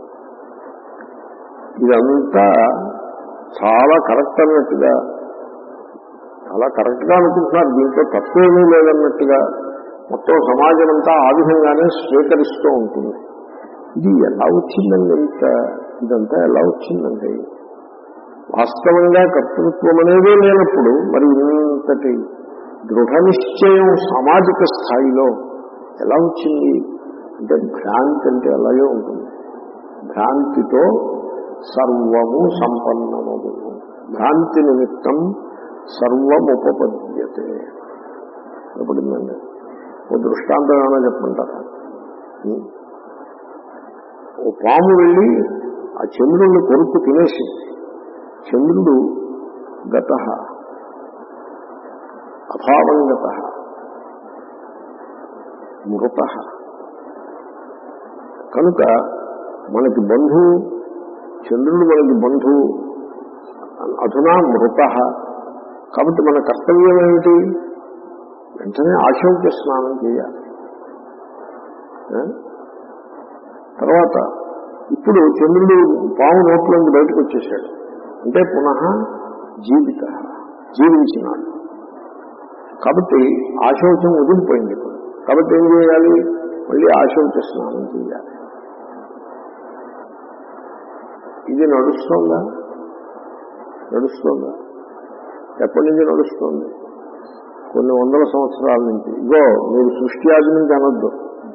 ఇదంతా చాలా కరెక్ట్ అన్నట్టుగా చాలా కరెక్ట్ గా అనుకుంటున్నారు దీంట్లో తప్పేమీ లేదన్నట్టుగా మొత్తం సమాజం అంతా ఆ విధంగానే స్వీకరిస్తూ ఉంటుంది ఇది ఎలా వచ్చిందండి ఇంత ఇదంతా ఎలా వచ్చిందండి వాస్తవంగా కర్తృత్వం అనేదే లేనప్పుడు మరి ఇంతటి దృఢ నిశ్చయం సామాజిక స్థాయిలో ఎలా వచ్చింది అంటే భ్రాంతి అంటే అలాగే ఉంటుంది భ్రాంతితో సర్వము సంపన్నమము భ్రాంతి నిమిత్తం సర్వముపపద్యతే కనపడిందండి ఓ దృష్టాంతం ఏమైనా చెప్పమంటారా ఉం? ఓ పాము వెళ్ళి ఆ చంద్రుడిని కొరుకు తినేసి చంద్రుడు గత అభావంగత మృత కనుక మనకి బంధువు చంద్రుడు మనకి బంధువు అధునా మృత కాబట్టి మన కర్తవ్యం ఏమిటి వెంటనే ఆశౌక్య స్నానం చేయాలి ఆ? తర్వాత ఇప్పుడు చంద్రుడు పాము నోట్లోంచి బయటకు వచ్చేసాడు అంటే పునః జీవిత జీవించినాడు కాబట్టి ఆశౌచం వదిలిపోయింది ఇప్పుడు కాబట్టి ఏం చేయాలి మళ్ళీ ఆశౌచ స్నానం చేయాలి ఇది నడుస్తోందా నడుస్తోందా ఎప్పటి నుంచి నడుస్తోంది కొన్ని వందల సంవత్సరాల నుంచి ఇగో మీరు సృష్టి ఆది నుంచి అనొద్దు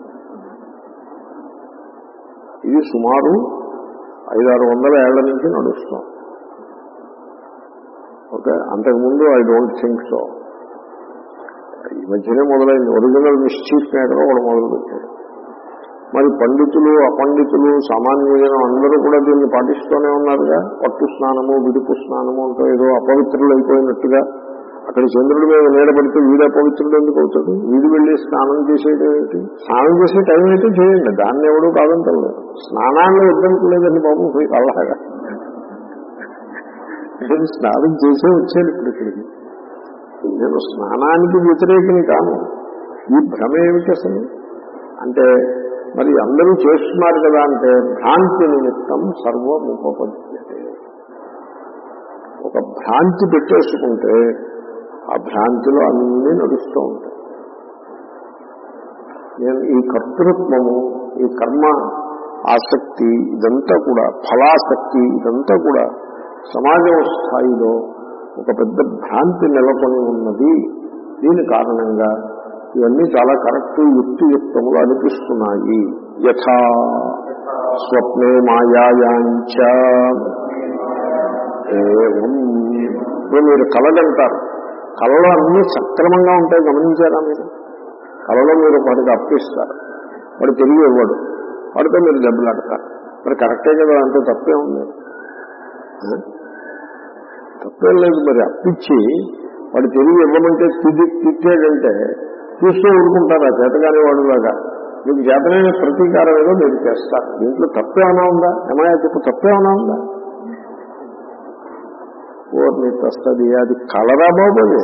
ఇది సుమారు ఐదారు వందల ఏళ్ల నుంచి నడుస్తాం ఓకే అంతకుముందు ఐ డోంట్ థింక్ సో ఈ మధ్యనే మొదలైంది ఒరిజినల్ మిస్చీఫ్ మేకర్ ఒకడు మొదలు పెట్టాడు మరి పండితులు అపండితులు సామాన్య జనం అందరూ కూడా దీన్ని పాటిస్తూనే ఉన్నారుగా పట్టు స్నానము విడుపు స్నానము అంటూ ఏదో అపవిత్రులు అయిపోయినట్టుగా అక్కడ చంద్రుడి మీద నీడబడితే వీడు అపవిత్రుడు ఎందుకు అవుతాడు వీడు వెళ్ళి స్నానం చేసేది ఏంటి స్నానం చేసే టైం అయితే చేయండి దాన్ని ఎవడూ కాదంటలేదు స్నానాన్ని వద్దంటలేదండి బాబు పోయి అలాగా నేను స్నానం చేసే వచ్చాను ఇప్పుడు ఇక్కడికి నేను స్నానానికి వ్యతిరేకిని కాను ఈ భ్రమ ఏమిటి అసలు అంటే మరి అందరూ చేస్తున్నారు కదా అంటే భ్రాంతి నిమిత్తం సర్వముపపద్యతే ఒక భ్రాంతి పెట్టేసుకుంటే ఆ భ్రాంతిలో అన్నీ నడుస్తూ ఉంటాయి నేను ఈ కర్తృత్వము ఈ కర్మ ఆసక్తి ఇదంతా కూడా ఫలాసక్తి ఇదంతా కూడా సమాజం స్థాయిలో ఒక పెద్ద భ్రాంతి నెలకొని ఉన్నది దీని కారణంగా ఇవన్నీ చాలా కరెక్ట్ యుక్తియుక్తములు అనిపిస్తున్నాయి యథా స్వప్నే మాయాయాంచ ఏవం ఇప్పుడు మీరు కలగంటారు కళలో అన్నీ సక్రమంగా ఉంటాయి గమనించారా మీరు కళలో మీరు వాడికి అప్పిస్తారు వాడు తిరిగి ఇవ్వడు వాడితో మీరు దెబ్బలాడతారు మరి కరెక్టే కదా అంటే తప్పే ఉంది ఆ? తప్పేం లేదు మరి అప్పిచ్చి వాడు తిరిగి ఇవ్వమంటే తిరిగి తిట్టాడంటే చూస్తూ ఊరుకుంటారు ఆ చేతగానే వాడులాగా మీకు చేతనైన ప్రతీకారం ఏదో మీరు చేస్తారు దీంట్లో తప్పేమైనా ఉందా ఏమయ్యా చెప్పు తప్పేమైనా ఉందా ఓర్ని తస్తది అది కలరా బాబు అది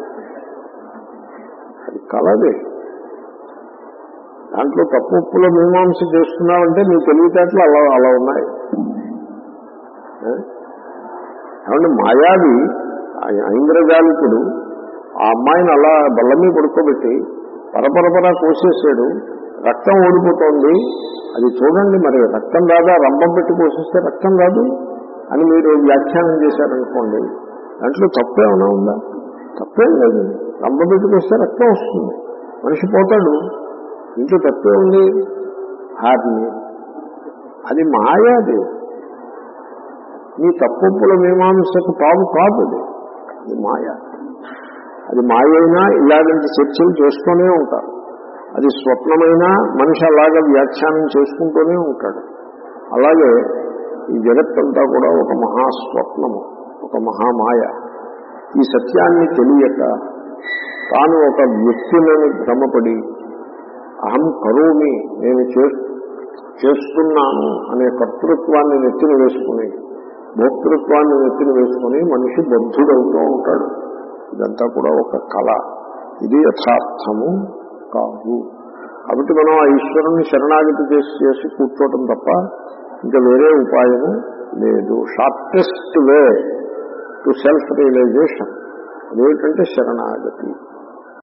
అది కలది దాంట్లో తప్పుల మీమాంస చేస్తున్నావంటే నీ తెలివితేటలు అలా అలా ఉన్నాయి ఏ? ఏమంటే మాయావి ఆ ఐంద్రజాలికుడు ఆ అమ్మాయిని అలా బల్ల మీద పడుకోబెట్టి పరపరపర కోసేసాడు రక్తం ఓడిపోతోంది అది చూడండి మరి రక్తం రాదా రంభం పెట్టి కోసేస్తే రక్తం రాదు అని మీరు వ్యాఖ్యానం చేశారనుకోండి దాంట్లో తప్పేమైనా ఉందా తప్పేం లేదు రంభం పెట్టి కోస్తే రక్తం వస్తుంది మనిషి పోతాడు ఇంట్లో తప్పే ఉంది హార్ని అది మాయ అది నీ తప్పుల మీమాంసకు తావు కాదు అది అది మాయ అది మాయ అయినా ఇలాంటి చర్చలు చేస్తూనే ఉంటారు అది స్వప్నమైనా మనిషి అలాగా వ్యాఖ్యానం చేసుకుంటూనే ఉంటాడు అలాగే ఈ జగత్తంతా కూడా ఒక మహాస్వప్నము ఒక మహామాయ ఈ సత్యాన్ని తెలియక తాను ఒక వ్యక్తిని భ్రమపడి అహం కరోమి నేను చే- చేస్తున్నాను అనే కర్తృత్వాన్ని నెత్తిన వేసుకుని భోక్తృత్వాన్ని నెత్తిన వేసుకుని మనిషి బద్ధుడవుతూ ఉంటాడు ఇదంతా కూడా ఒక కళ ఇది యథార్థము కాదు కాబట్టి మనం ఆ ఈశ్వరుని శరణాగతి చేసి చేసి కూర్చోవటం తప్ప ఇంకా వేరే ఉపాయము లేదు shortest way to self realisation అదేమిటంటే శరణాగతి